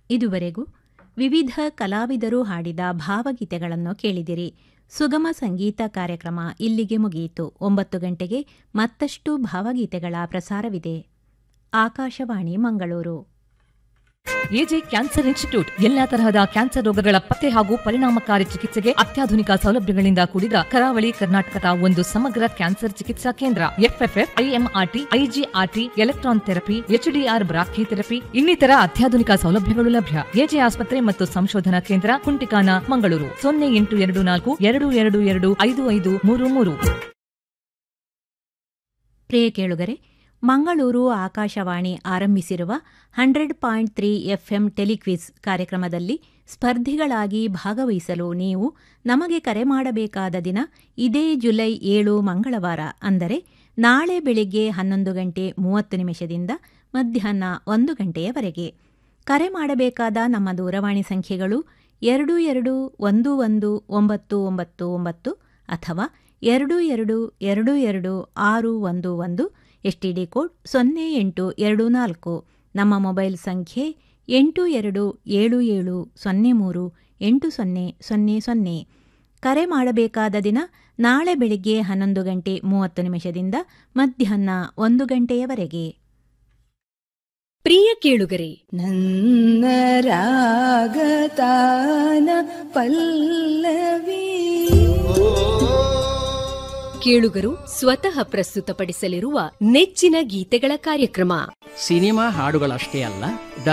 ಇದುವರೆಗೂ ವಿವಿಧ ಕಲಾವಿದರು ಹಾಡಿದ ಭಾವಗೀತೆಗಳನ್ನು ಕೇಳಿದಿರಿ ಸುಗಮ ಸಂಗೀತ ಕಾರ್ಯಕ್ರಮ ಇಲ್ಲಿಗೆ ಮುಗಿಯಿತು ಒಂಬತ್ತು ಗಂಟೆಗೆ ಮತ್ತಷ್ಟು ಭಾವಗೀತೆಗಳ ಪ್ರಸಾರವಿದೆ Akashvani Mangaluru AJ cancer institute ಎಲ್ಲಾ ತರಹದ ಕ್ಯಾನ್ಸರ್ ರೋಗಗಳ ಪತ್ತೆ ಹಾಗೂ ಪರಿಣಾಮಕಾರಿ ಚಿಕಿತ್ಸೆಗೆ ಅತ್ಯಾಧುನಿಕ ಸೌಲಭ್ಯಗಳಿಂದ ಕೂಡಿದ ಕರಾವಳಿ ಕರ್ನಾಟಕದ ಒಂದು ಸಮಗ್ರ ಕ್ಯಾನ್ಸರ್ ಚಿಕಿತ್ಸಾ ಕೇಂದ್ರ FFF IMRT IGRT electron therapy HDR brachytherapy ಇನ್ನಿತರ ಅತ್ಯಾಧುನಿಕ ಸೌಲಭ್ಯಗಳು ಲಭ್ಯ ಎಜೆ ಆಸ್ಪತ್ರೆ ಮತ್ತು ಸಂಶೋಧನಾ ಕೇಂದ್ರ ಕುಂಟಿಕಾನ ಮಂಗಳೂರು ಸೊನ್ನೆ ಎಂಟು ಎರಡು ನಾಲ್ಕು ಎರಡು ಎರಡು ಎರಡು ಐದು ಐದು ಮೂರು ಮೂರು ಪ್ರಿಯ ಕೇಳುಗರೆ ಮಂಗಳೂರು ಆಕಾಶವಾಣಿ ಆರಂಭಿಸಿರುವ hundred point three FM telequiz ಕಾರ್ಯಕ್ರಮದಲ್ಲಿ ಸ್ಪರ್ಧಿಗಳಾಗಿ ಭಾಗವಹಿಸಲು ನೀವು ನಮಗೆ ಕರೆ ಮಾಡಬೇಕಾದ ದಿನ ಇದೇ ಜುಲೈ ಏಳು ಮಂಗಳವಾರ ಅಂದರೆ ನಾಳೆ ಬೆಳಿಗ್ಗೆ ಹನ್ನೊಂದು ಗಂಟೆ ಮೂವತ್ತು ನಿಮಿಷದಿಂದ ಮಧ್ಯಾಹ್ನ ಒಂದು ಗಂಟೆಯವರೆಗೆ ಕರೆ ಮಾಡಬೇಕಾದ ನಮ್ಮ ದೂರವಾಣಿ ಸಂಖ್ಯೆಗಳು ಎರಡು ಎರಡು ಒಂದು ಒಂದು ಒಂಬತ್ತು ಒಂಬತ್ತು ಒಂಬತ್ತು ಅಥವಾ ಎರಡು ಎರಡು ಎರಡು ಎರಡು ಆರು ಒಂದು ಒಂದು ಎಸ್ಟಿಡಿ ಕೋಡ್ ಸೊನ್ನೆ ಎಂಟು ಎರಡು ನಾಲ್ಕು ನಮ್ಮ ಮೊಬೈಲ್ ಸಂಖ್ಯೆ ಎಂಟು ಎರಡು ಏಳು ಏಳು ಸೊನ್ನೆ ಮೂರು ಎಂಟು ಸೊನ್ನೆ ಸೊನ್ನೆ ಸೊನ್ನೆ ಕರೆ ಮಾಡಬೇಕಾದ ದಿನ ನಾಳೆ ಬೆಳಿಗ್ಗೆ ಹನ್ನೊಂದು ಗಂಟೆ ಮೂವತ್ತು ನಿಮಿಷದಿಂದ ಮಧ್ಯಾಹ್ನ ಒಂದು ಗಂಟೆಯವರೆಗೆ ಪ್ರಿಯ ಕೇಳುಗರೆ ನನ್ನ ರಾಗತಾನ ಪಲ್ಲವಿ ಕೇಳುಗರು ಸ್ವತಃ ಪ್ರಸ್ತುತಪಡಿಸಲಿರುವ ನೆಚ್ಚಿನ ಗೀತೆಗಳ ಕಾರ್ಯಕ್ರಮ ಸಿನಿಮಾ ಹಾಡುಗಳಷ್ಟೇ ಅಲ್ಲ